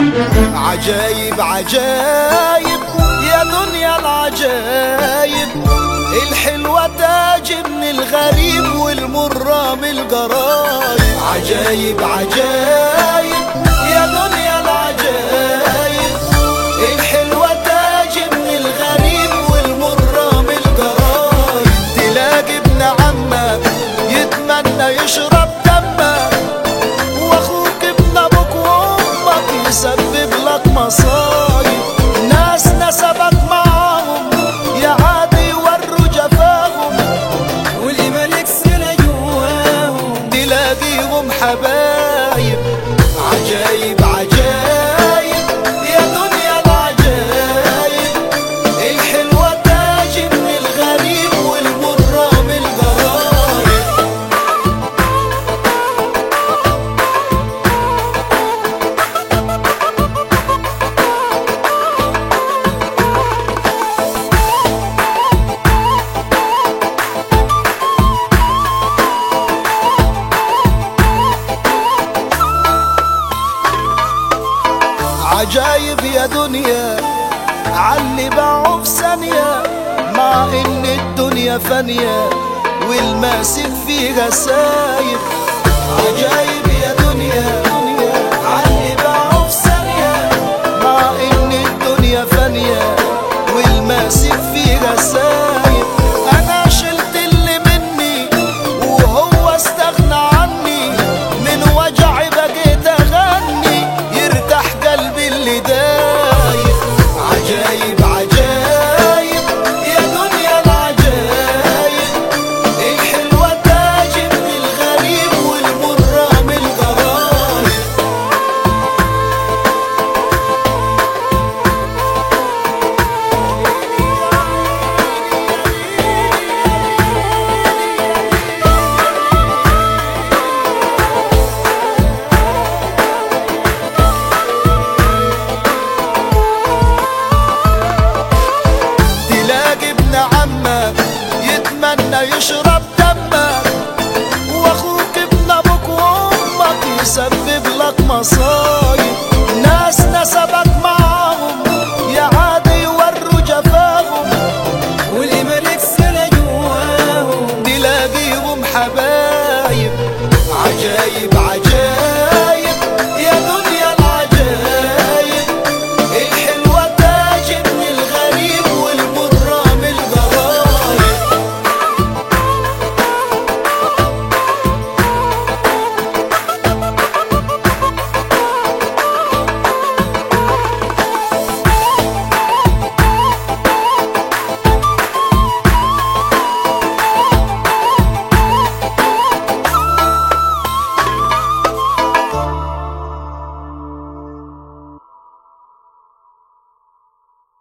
عجايب عجايب يا دنيا العجايب الحلوة تاج من الغريب والمرة من الجرايب عجايب عجايب يا دنيا العجايب الحلوة تاج من الغريب والمرة من الجرايب تلاقي ابن عمك يتمنى يشرب دمك واخوك ابن ابوك وامك يسبب لك مصايب ناس نسبك معاهم يا عادي يوروا جفاهم واللي مالك سنة جواهم تلاقيهم حبايب عجايب عجايب يا دنيا العجايب الحلوة تاج من الغريب والمرة من الجرايب عجايب يا دنيا علي باعوا في ثانية مع ان الدنيا فانية والماسك فيها سايب عجايب